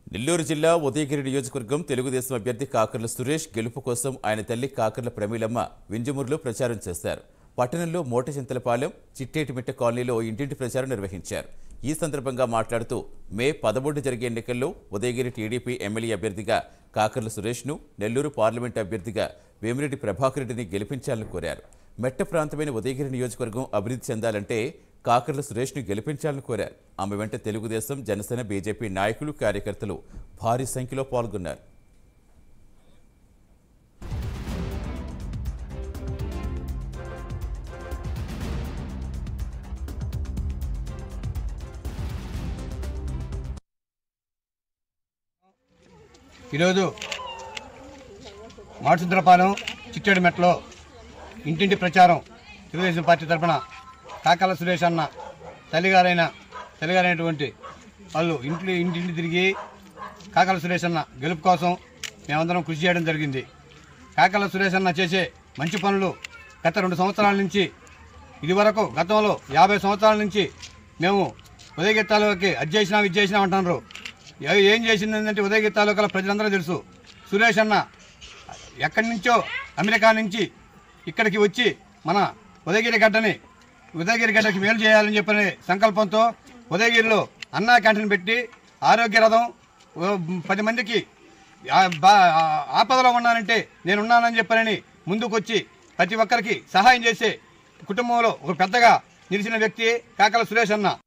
నెల్లూరు జిల్లా ఉదయగిరి నియోజకవర్గం తెలుగుదేశం అభ్యర్థి కాకర్ల సురేష్ గెలుపు కోసం ఆయన తల్లి కాకర్ల ప్రమీలమ్మ వింజమూరులో ప్రచారం చేశారు పట్టణంలో మోటచింతలపాలెం చిట్టేటిమిట్ట కాలనీలో ఇంటింటి ప్రచారం నిర్వహించారు ఈ సందర్భంగా మాట్లాడుతూ మే పదమూడు జరిగే ఎన్నికల్లో ఉదయగిరి టీడీపీ ఎమ్మెల్యే అభ్యర్థిగా కాకర్ల సురేష్ను నెల్లూరు పార్లమెంట్ అభ్యర్థిగా వేమిరెడ్డి ప్రభాకర్ రెడ్డిని గెలిపించాలని కోరారు మెట్ట ప్రాంతమైన ఉదయగిరి నియోజకవర్గం అభివృద్ధి చెందాలంటే కాకర్ల సురేష్ను గెలిపించాలని కోరారు ఆమె వెంట తెలుగుదేశం జనసేన బీజేపీ నాయకులు కార్యకర్తలు భారీ సంఖ్యలో పాల్గొన్నారు ఈరోజు మాడుసుద్రపాలెం చిట్టేడుమెట్లో ఇంటింటి ప్రచారం తెలుగుదేశం పార్టీ తరఫున కాకాల సురేష్ అన్న తల్లిగారైన తల్లిగారైనటువంటి వాళ్ళు ఇంటి ఇంటింటి తిరిగి కాకాల సురేష్ అన్న గెలుపు కోసం మేమందరం కృషి చేయడం జరిగింది కాకాల సురేష్ అన్న చేసే మంచి పనులు గత రెండు సంవత్సరాల నుంచి ఇదివరకు గతంలో యాభై సంవత్సరాల నుంచి మేము ఉదయగిరి తాలూకాకి అది చేసినాం ఇది చేసినాం అంటున్నారు ఏ- ఏం చేసిందంటే ఉదయగిరి తాలూకాలో ప్రజలందరూ తెలుసు సురేష్ అన్న ఎక్కడి నుంచో అమెరికా నుంచి ఇక్కడికి వచ్చి మన ఉదయగిరి గడ్డని ఉదయగిరి గడ్డకి మేలు చేయాలని చెప్పిన సంకల్పంతో ఉదయగిరిలో అన్నా క్యాంటీన్ పెట్టి ఆరోగ్య రథం ఓ పది మందికి ఆ- బా- ఆ- ఆపదలో ఉన్నానంటే నేను ఉన్నానని చెప్పనని ముందుకొచ్చి ప్రతి ఒక్కరికి సహాయం చేసే కుటుంబంలో ఒక పెద్దగా నిలిచిన వ్యక్తి కాకల సురేష్ అన్న